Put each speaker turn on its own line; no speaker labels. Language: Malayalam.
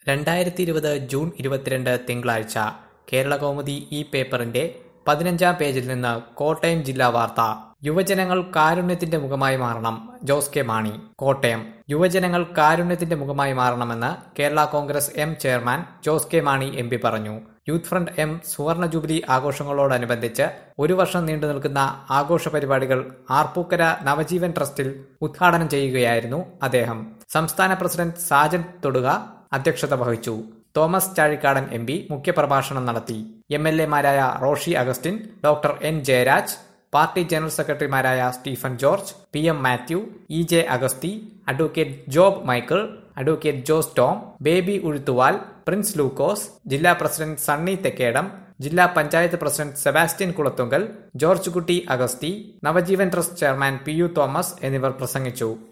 രണ്ടായിരത്തി ഇരുപത് ജൂൺ ഇരുപത്തിരണ്ട് തിങ്കളാഴ്ച കേരളകൗമുദി ഈ പേപ്പറിന്റെ പതിനഞ്ചാം പേജിൽ നിന്ന് കോട്ടയം ജില്ലാ വാർത്ത യുവജനങ്ങൾ കാരുണ്യത്തിന്റെ മുഖമായി മാറണം ജോസ് കെ മാണി കോട്ടയം യുവജനങ്ങൾ കാരുണ്യത്തിന്റെ മുഖമായി മാറണമെന്ന് Kerala Congress M chairman Jose K Mani M P പറഞ്ഞു യൂത്ത് ഫ്രണ്ട് എം സുവർണ ജൂബിലി ആഘോഷങ്ങളോടനുബന്ധിച്ച് ഒരു വർഷം നീണ്ടു നിൽക്കുന്ന ആഘോഷ പരിപാടികൾ ആർപ്പൂക്കര നവജീവൻ ട്രസ്റ്റിൽ ഉദ്ഘാടനം ചെയ്യുകയായിരുന്നു അദ്ദേഹം സംസ്ഥാന പ്രസിഡന്റ് സാജൻ തൊടുക അധ്യക്ഷത വഹിച്ചു തോമസ് ചാഴിക്കാടൻ എം പി മുഖ്യപ്രഭാഷണം നടത്തി എം എൽ എമാരായ Roshy Augustine doctor N Jayaraj party general സെക്രട്ടറിമാരായ Stephen George P M Mathew E J Agasthi advocate Job Michael advocate Jose Tom Baby Uzhuthuval Prince Lukose ജില്ലാ പ്രസിഡന്റ് സണ്ണി തെക്കേടം ജില്ലാ panchayat president Sebastian Kulathunkal George Kutty Agasthi Navajeevan trust chairman P U Thomas എന്നിവർ പ്രസംഗിച്ചു